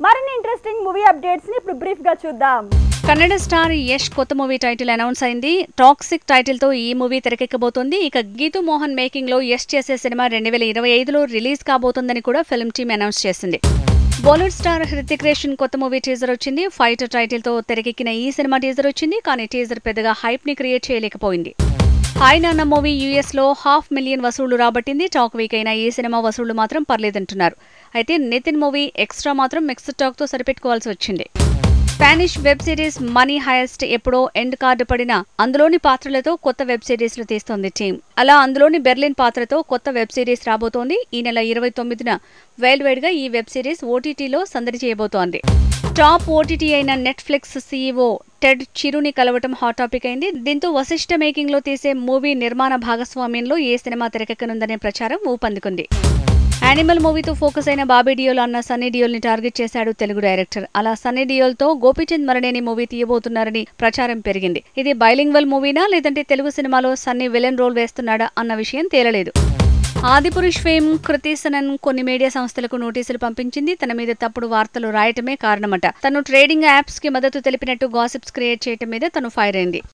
మరిన్ని interesting movie updates ని ఇప్పుడు బ్రీఫ్ గా చూద్దాం కన్నడ స్టార్ యష్ కొత్త మూవీ టైటిల్ అనౌన్స్ అయింది టాక్సిక్ టైటిల్ తో ఈ మూవీ తెరకెక్కబోతోంది ఇక గీతు మోహన్ మేకింగ్ లో యష్ చేసే సినిమా రెండు వేల ఇరవై ఐదులో రిలీజ్ కాబోతోందని కూడా ఫిల్మ్ టీమ్ అనౌన్స్ చేసింది బాలీవుడ్ స్టార్ హృతిక్ రోషన్ కొత్త మూవీ టీజర్ వచ్చింది ఫైటర్ టైటిల్ తో తెరకెక్కిన ఈ సినిమా టీజర్ వచ్చింది కానీ టీజర్ పెద్దగా హైప్ ని క్రియేట్ చేయలేకపోయింది హాయ్ నాన్న మూవీ యూఎస్ లో హాఫ్ మిలియన్ వసూళ్లు రాబట్టింది టాక్ వీక్ అయిన ఈ సినిమా వసూళ్లు మాత్రం పర్లేదంటున్నారు అయితే నితిన్ మూవీ ఎక్స్ట్రా మాత్రం మిక్స్డ్ టాక్ తో సరిపెట్టుకోవాల్సి వచ్చింది Spanish web series Money Heist ఎప్పుడో ఎండ్ కార్డు పడిన అందులోని పాత్రలతో కొత్త వెబ్ సిరీస్లు తీస్తోంది టీం అలా అందులోని బెర్లిన్ పాత్రతో కొత్త వెబ్ సిరీస్ రాబోతోంది ఈ నెల ఇరవై తొమ్మిదిన వైల్డ్ వైడ్ గా ఈ వెబ్ సిరీస్ ఓటీటీలో సందడి చేయబోతోంది టాప్ ఓటీటీ అయిన నెట్ఫ్లిక్స్ సీఈఓ టెడ్ చిరుని కలవటం హాట్ టాపిక్ అయింది దీంతో వశిష్ఠ మేకింగ్ లో తీసే మూవీ నిర్మాణ భాగస్వామ్యంలో ఏ సినిమా తెరకెక్కనుందనే ప్రచారం ఊపందుకుంది యానిమల్ మూవీతో ఫోకస్ అయిన బాబీ డియోల్ అన్న సన్నీ డియోల్ ని టార్గెట్ చేశాడు తెలుగు డైరెక్టర్ అలా సన్నీ డియోల్ తో గోపీచంద్ మరణేని మూవీ తీయబోతున్నారని ప్రచారం పెరిగింది ఇది బైలింగ్వల్ మూవీనా లేదంటే తెలుగు సినిమాలో సన్నీ విలన్ రోల్ వేస్తున్నాడా అన్న విషయం తేలలేదు ఆదిపురుష్ ఫేమ్ కృతి సనన్ కొన్ని మీడియా సంస్థలకు నోటీసులు పంపించింది తన మీద తప్పుడు వార్తలు రాయటమే కారణమట తను ట్రేడింగ్ యాప్స్ కి మద్దతు తెలిపినట్టు గాసిప్స్ క్రియేట్ చేయటం మీద తను ఫైర్ అయింది